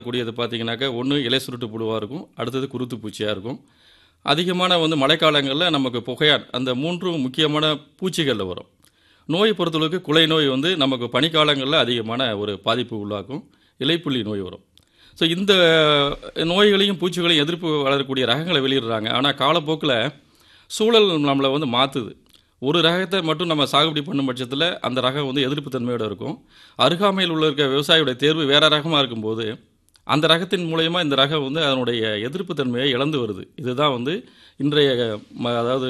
கூடியது பார்த்தீங்கன்னாக்கா ஒன்று இலை சுருட்டு புழுவாக இருக்கும் அடுத்தது குருத்து பூச்சியாக இருக்கும் அதிகமான வந்து மழைக்காலங்களில் நமக்கு புகையான் அந்த மூன்றும் முக்கியமான பூச்சிகளில் வரும் நோய் பொறுத்தளவுக்கு குலை நோய் வந்து நமக்கு பனிக்காலங்களில் அதிகமான ஒரு பாதிப்பு உள்ளாக்கும் இலைப்புள்ளி நோய் வரும் ஸோ இந்த நோய்களையும் பூச்சிகளையும் எதிர்ப்பு வளரக்கூடிய ரகங்களை வெளியிடுறாங்க ஆனால் காலப்போக்கில் சூழல் நம்மளை வந்து மாற்றுது ஒரு ரகத்தை மட்டும் நம்ம சாகுபடி பண்ணும் பட்சத்தில் அந்த ரகம் வந்து எதிர்ப்பு தன்மையோடு இருக்கும் அருகாமையில் உள்ள இருக்க விவசாயியோட தேர்வு வேற ரகமாக இருக்கும்போது அந்த ரகத்தின் மூலயமா இந்த ரகம் வந்து அதனுடைய எதிர்ப்பு தன்மையை இழந்து வருது இதுதான் வந்து இன்றைய ம- அதாவது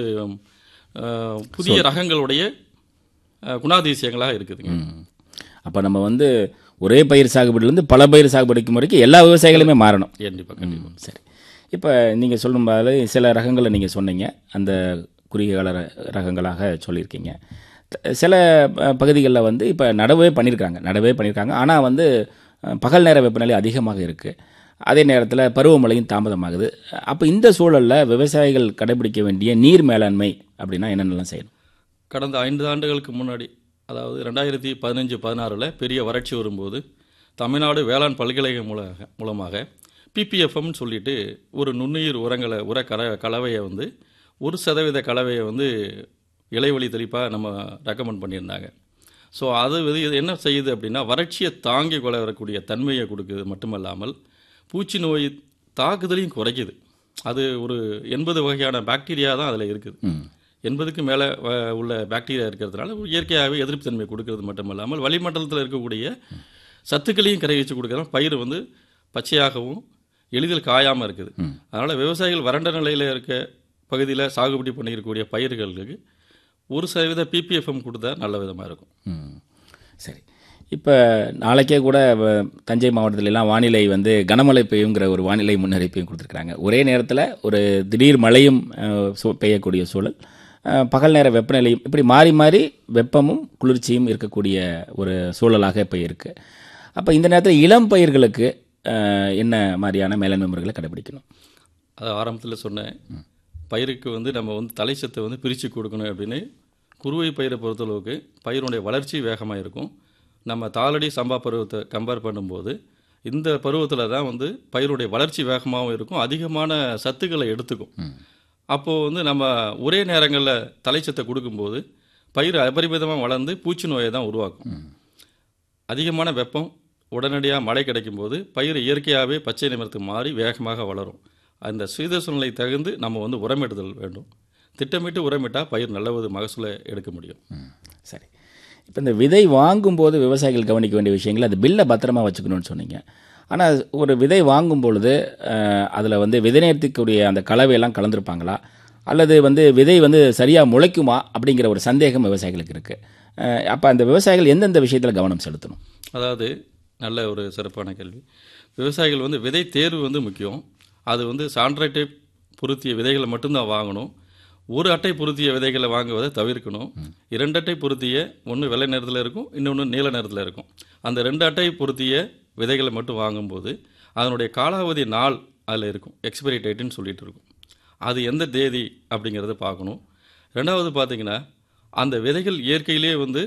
அஹ், புதிய ரகங்களுடைய அஹ், குணாதிசயங்களாக இருக்குதுங்க அப்போ நம்ம வந்து ஒரே பயிர் சாகுபடியிலேருந்து பல பயிர் சாகுபடிக்கும் வரைக்கும் எல்லா விவசாயிகளுமே மாறணும் கண்டிப்பாக கண்டிப்பாக ம், சரி இப்போ நீங்கள் சொல்லும் போது சில ரகங்களை நீங்கள் சொன்னீங்க அந்த குறுகிய கால ர- ரகங்களாக சொல்லியிருக்கீங்க த- சில பகுதிகளில் வந்து இப்போ நடவே பண்ணியிருக்காங்க நடவே பண்ணியிருக்காங்க ஆனால் வந்து அஹ், பகல் நேர வெப்பநிலை அதிகமாக இருக்குது அதே நேரத்தில் பருவமழையும் தாமதமாகுது அப்போ இந்த சூழலில் விவசாயிகள் கடைபிடிக்க வேண்டிய நீர் மேலாண்மை அப்படின்னா என்னென்னலாம் செய்யணும் கடந்த ஐந்து ஆண்டுகளுக்கு முன்னாடி அதாவது ரெண்டாயிரத்தி பதினஞ்சு பதினாறில் பெரிய வறட்சி வரும்போது தமிழ்நாடு வேளாண் பல்கலைக்கழகம் மூலமாக மூலமாக பிபிஎஃப்எம்னு சொல்லிட்டு ஒரு நுண்ணுயிர் உரங்களை உர கல கலவையை வந்து ஒரு சதவீத கலவையை வந்து இலைவழி தெளிப்பாக நம்ம ரெக்கமெண்ட் பண்ணியிருந்தாங்க ஸோ அது வந்து இது என்ன செய்யுது அப்படின்னா வறட்சியை தாங்கி கொள்ள வரக்கூடிய தன்மையை கொடுக்குது மட்டுமல்லாமல் பூச்சி நோய் தாக்குதலையும் குறைக்குது அது ஒரு எண்பது வகையான பாக்டீரியா தான் அதில் இருக்குது ம் எண்பதுக்கு மேலே உள்ள பாக்டீரியா இருக்கிறதுனால இயற்கையாகவே எதிர்ப்பு தன்மை கொடுக்கறது மட்டுமல்லாமல் வளிமண்டலத்தில் இருக்கக்கூடிய சத்துக்களையும் கரைவிச்சு கொடுக்குறோம் பயிர் வந்து பச்சையாகவும் எளிதில் காயாமல் இருக்குது அதனால் விவசாயிகள் வறண்ட நிலையில் இருக்க பகுதியில் சாகுபடி பண்ணியிருக்கக்கூடிய பயிர்களுக்கு ஒரு சதவீத பிபிஎஃப்எம் கொடுத்தா நல்ல விதமாக இருக்கும் ம் சரி இப்போ நாளைக்கே கூட வ- தஞ்சை மாவட்டத்துல எல்லாம் வானிலை வந்து கனமழை பெய்யுங்கிற ஒரு வானிலை முன்னறிப்பையும் கொடுத்துருக்காங்க ஒரே நேரத்தில் ஒரு திடீர் மழையும் அஹ், சூ- பெய்யக்கூடிய சூழல் அஹ், பகல் நேர வெப்பநிலையும் இப்படி மாறி மாறி வெப்பமும் குளிர்ச்சியும் இருக்கக்கூடிய ஒரு சூழலாக இப்போ இருக்குது அப்போ இந்த நேரத்தில் இளம் பயிர்களுக்கு அஹ், என்ன மாதிரியான மேலாண்மை முறைகளை கடைபிடிக்கணும் அது ஆரம்பத்தில் சொன்னேன் பயிருக்கு வந்து நம்ம வந்து தலைச்சத்தை வந்து பிரித்து கொடுக்கணும் அப்படின்னு குறுவை பயிரை பொறுத்தளவுக்கு பயிருடைய வளர்ச்சி வேகமாக இருக்கும் நம்ம தாளடி சம்பா பருவத்தை கம்பேர் பண்ணும்போது இந்த பருவத்தில் தான் வந்து பயிருடைய வளர்ச்சி வேகமாகவும் இருக்கும் அதிகமான சத்துக்களை எடுத்துக்கும் அப்போது வந்து நம்ம ஒரே நேரங்களில் தலைச்சத்தை கொடுக்கும்போது பயிர் அபரிமிதமாக வளர்ந்து பூச்சி நோயை தான் உருவாக்கும் அதிகமான வெப்பம் உடனடியாக மழை கிடைக்கும்போது பயிர் இயற்கையாகவே பச்சை நிறத்துக்கு மாறி வேகமாக வளரும் அந்த சீதோஷ நிலை தகுந்து நம்ம வந்து உரமிடுதல் வேண்டும் திட்டமிட்டு உரமிட்டால் பயிர் நல்ல ஒரு மகசூலை எடுக்க முடியும் சரி இப்போ இந்த விதை வாங்கும்போது விவசாயிகள் கவனிக்க வேண்டிய விஷயங்கள் அது பில்லை பத்திரமா வச்சுக்கணும்னு சொன்னீங்க ஆனால் ஒரு விதை வாங்கும் பொழுது அதில் வந்து விதை நேர்த்திக்கூடிய அந்த கலவையெல்லாம் கலந்துருப்பாங்களா அல்லது வந்து விதை வந்து சரியாக முளைக்குமா அப்படிங்கிற ஒரு சந்தேகம் விவசாயிகளுக்கு இருக்குது அப்போ அந்த விவசாயிகள் எந்தெந்த விஷயத்தில் கவனம் செலுத்தணும் அதாவது நல்ல ஒரு சிறப்பான கேள்வி விவசாயிகள் வந்து விதை தேர்வு வந்து முக்கியம் அது வந்து சான்றைட்டை பொருத்திய விதைகளை மட்டும்தான் வாங்கணும் ஒரு அட்டை பொருத்திய விதைகளை வாங்குவதை தவிர்க்கணும் இரண்டு அட்டை பொருத்திய ஒன்று வெள்ளை நிறத்தில் இருக்கும் இன்னொன்று நீல நிறத்தில் இருக்கும் அந்த ரெண்டு அட்டை பொருத்திய விதைகளை மட்டும் வாங்கும்போது அதனுடைய காலாவதி நாள் அதில் இருக்கும் எக்ஸ்பைரி டேட்டுன்னு சொல்லிட்டு இருக்கும் அது எந்த தேதி அப்படிங்கிறத பார்க்கணும் ரெண்டாவது பார்த்தீங்கன்னா அந்த விதைகள் இயற்கையிலே வந்து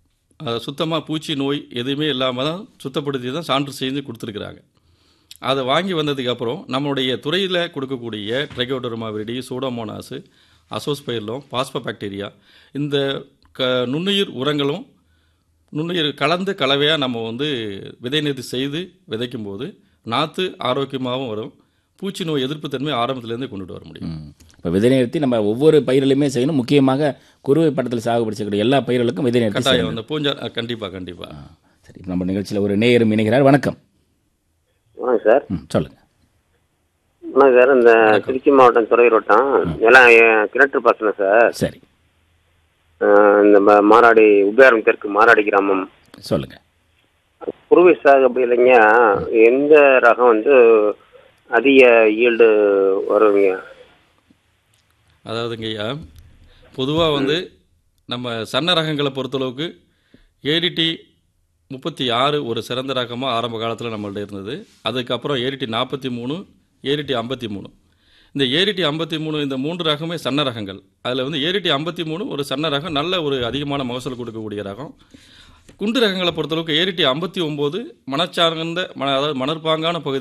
சுத்தமாக பூச்சி நோய் எதுவுமே இல்லாமல் தான் சுத்தப்படுத்தி தான் சான்று செஞ்சு கொடுத்துருக்குறாங்க அதை வாங்கி வந்ததுக்கு அப்புறம் நம்மளுடைய துறையில் கொடுக்கக்கூடிய Trichoderma viride Pseudomonas Azospirillum phosphobacteria இந்த க நுண்ணுயிர் உரங்களும் நுண்ணுயிர் கலந்த கலவையாக நம்ம வந்து விதை நேர்த்தி செய்து விதைக்கும் போது நாற்று ஆரோக்கியமாகவும் வரும் பூச்சி நோய் எதிர்ப்பு தன்மை ஆரம்பத்துலேருந்து கொண்டுட்டு வர முடியும் இப்போ விதை நேர்த்தி நம்ம ஒவ்வொரு பயிரிலுமே செய்யணும் முக்கியமாக குறுவை படத்தில் சாகுபடி செய்யக்கூடிய எல்லா பயிர்களுக்கும் விதை நேர்த்தி கட்டாயம் அந்த பூஞ்சா கண்டிப்பாக கண்டிப்பாக சரி இப்ப நம்ம நிகழ்ச்சியில் ஒரு நேயரும் இணைகிறார் வணக்கம் வணக்கம் சார் ம் சொல்லுங்கள் வணக்கம் சார் இந்த திருச்சி மாவட்டம் துறையூர் வட்டம் எல்லாம் என் கிணற்று பாசனம் சார் சரி அஹ் இந்த ம- மாராடி உபயாரம் தெற்கு மாராடி கிராமம் சொல்லுங்கள் குருவை சாகுபடி இல்லைங்க எந்த ரகம் வந்து அதிக ஈல்டு வருவீங்க அதாவதுங்கய்யா பொதுவாக வந்து நம்ம சன்ன ரகங்களை பொறுத்தளவுக்கு ஏடிடி முப்பத்தி ஆறு ஒரு சிறந்த ரகமாக ஆரம்ப காலத்தில் நம்மள்ட்ட இருந்தது அதுக்கப்புறம் ஏடிடி நாற்பத்தி மூணு ஏடிடி ஐம்பத்தி மூணு இந்த ஏடிடி ஐம்பத்தி மூணு இந்த மூன்று ரகமே சன்ன ரகங்கள் அதில் வந்து ஏடிடி ஐம்பத்தி மூணு ஒரு சன்ன ரகம் நல்ல ஒரு அதிகமான மகசூல் கொடுக்கக்கூடிய ரகம் குண்டு ரகங்களை பொறுத்தளவுக்கு ஏரிட்டி ஐம்பத்தி ஒம்பது மணச்சார்ந்த மன அதாவது மணற்பாங்கான பகுதி